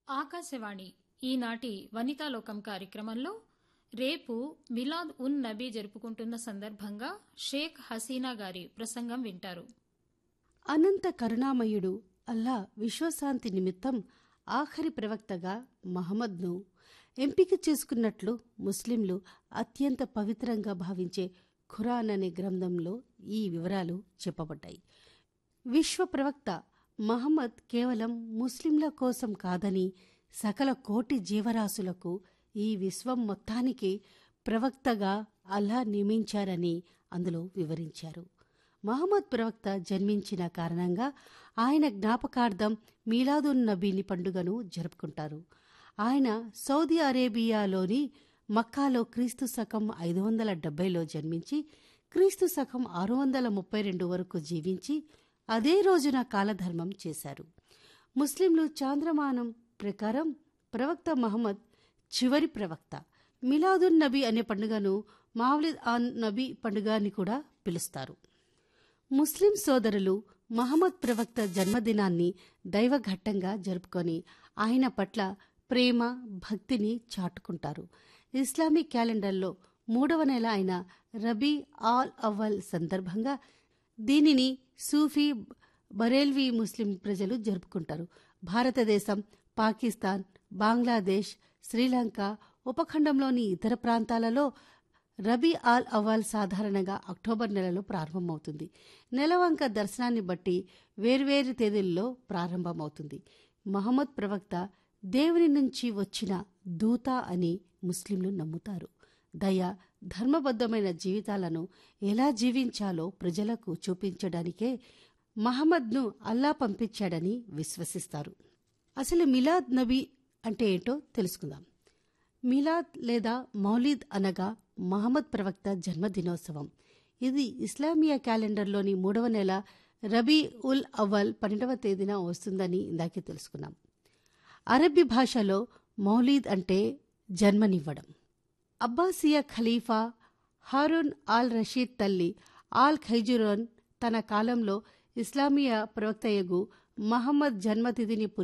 ఆకాశవాణి ఈనాటి వనితాలోకం కార్యక్రమంలో రేపు మిలాద్ ఉన్ నబీ జరుపుకుంటున్న సందర్భంగా షేక్ హసీనా గారి ప్రసంగం వింటారు అనంత కరుణామయుడు అల్లా విశ్వశాంతి నిమిత్తం ఆఖరి ప్రవక్తగా మహమ్మద్ను ఎంపిక చేసుకున్నట్లు ముస్లింలు అత్యంత పవిత్రంగా భావించే ఖురాన్ అనే గ్రంథంలో ఈ వివరాలు చెప్పబడ్డాయి విశ్వ ప్రవక్త మహమ్మద్ కేవలం ముస్లింల కోసం కాదని సకల కోటి జీవరాశులకు ఈ విశ్వం మొత్తానికి ప్రవక్తగా అల్లా నియమించారని అందులో వివరించారు మహమ్మద్ ప్రవక్త జన్మించిన కారణంగా ఆయన జ్ఞాపకార్థం మీలాదున్ నబీని పండుగను జరుపుకుంటారు ఆయన సౌదీ అరేబియాలోని మక్కాలో క్రీస్తు శకం ఐదు వందల డెబ్బైలో జన్మించి క్రీస్తు శకం ఆరు వందల ముప్పై రెండు వరకు జీవించి అదే రోజున కాలధర్మం చేశారు ముస్లింలు చాంద్రమానం ప్రకారం ప్రవక్త మహమ్మద్ చివరి ప్రవక్త మిలాదున్ నబీ అనే పండుగను మావ్లిద్ ఆన్ నబీ పండుగ అని కూడా పిలుస్తారు ముస్లిం సోదరులు మహమ్మద్ ప్రవక్త జన్మదినాన్ని దైవఘట్టంగా జరుపుకొని ఆయన పట్ల ప్రేమ భక్తిని చాటుకుంటారు ఇస్లామిక్ క్యాలెండర్లో మూడవ నెల అయిన రబీ ఆల్ అవ్వల్ సందర్భంగా దీనిని సూఫీ బరేల్వీ ముస్లిం ప్రజలు జరుపుకుంటారు భారతదేశం పాకిస్తాన్ బంగ్లాదేశ్ శ్రీలంక ఉపఖండంలోని ఇతర ప్రాంతాలలో రబీ ఆల్ అవ్వాల్ సాధారణంగా అక్టోబర్ నెలలో ప్రారంభమవుతుంది నెలవంక దర్శనాన్ని బట్టి వేర్వేరు తేదీల్లో ప్రారంభమవుతుంది మహమ్మద్ ప్రవక్త దేవుని నుంచి వచ్చిన దూత అని ముస్లింలు నమ్ముతారు దయ ధర్మబద్ధమైన జీవితాలను ఎలా జీవించాలో ప్రజలకు చూపించడానికే మహమ్మద్ను అల్లా పంపించాడని విశ్వసిస్తారు అసలు మిలాద్ నబీ అంటే ఏంటో తెలుసుకుందాం మిలాద్ లేదా మౌలీద్ అనగా మహమ్మద్ ప్రవక్త జన్మదినోత్సవం ఇది ఇస్లామియా క్యాలెండర్లోని మూడవ నెల రబీ ఉల్ అవ్వల్ పన్నెండవ తేదీన వస్తుందని ఇందాకే తెలుసుకున్నాం అరబ్బీ భాషలో మౌలీద్ అంటే జన్మనివ్వడం అబ్బాసియా ఖలీఫా హారూన్ ఆల్ రషీద్ తల్లి ఆల్ ఖైజురోన్ తన కాలంలో ఇస్లామియా ప్రవక్తయగు మహమ్మద్ జన్మతిథిని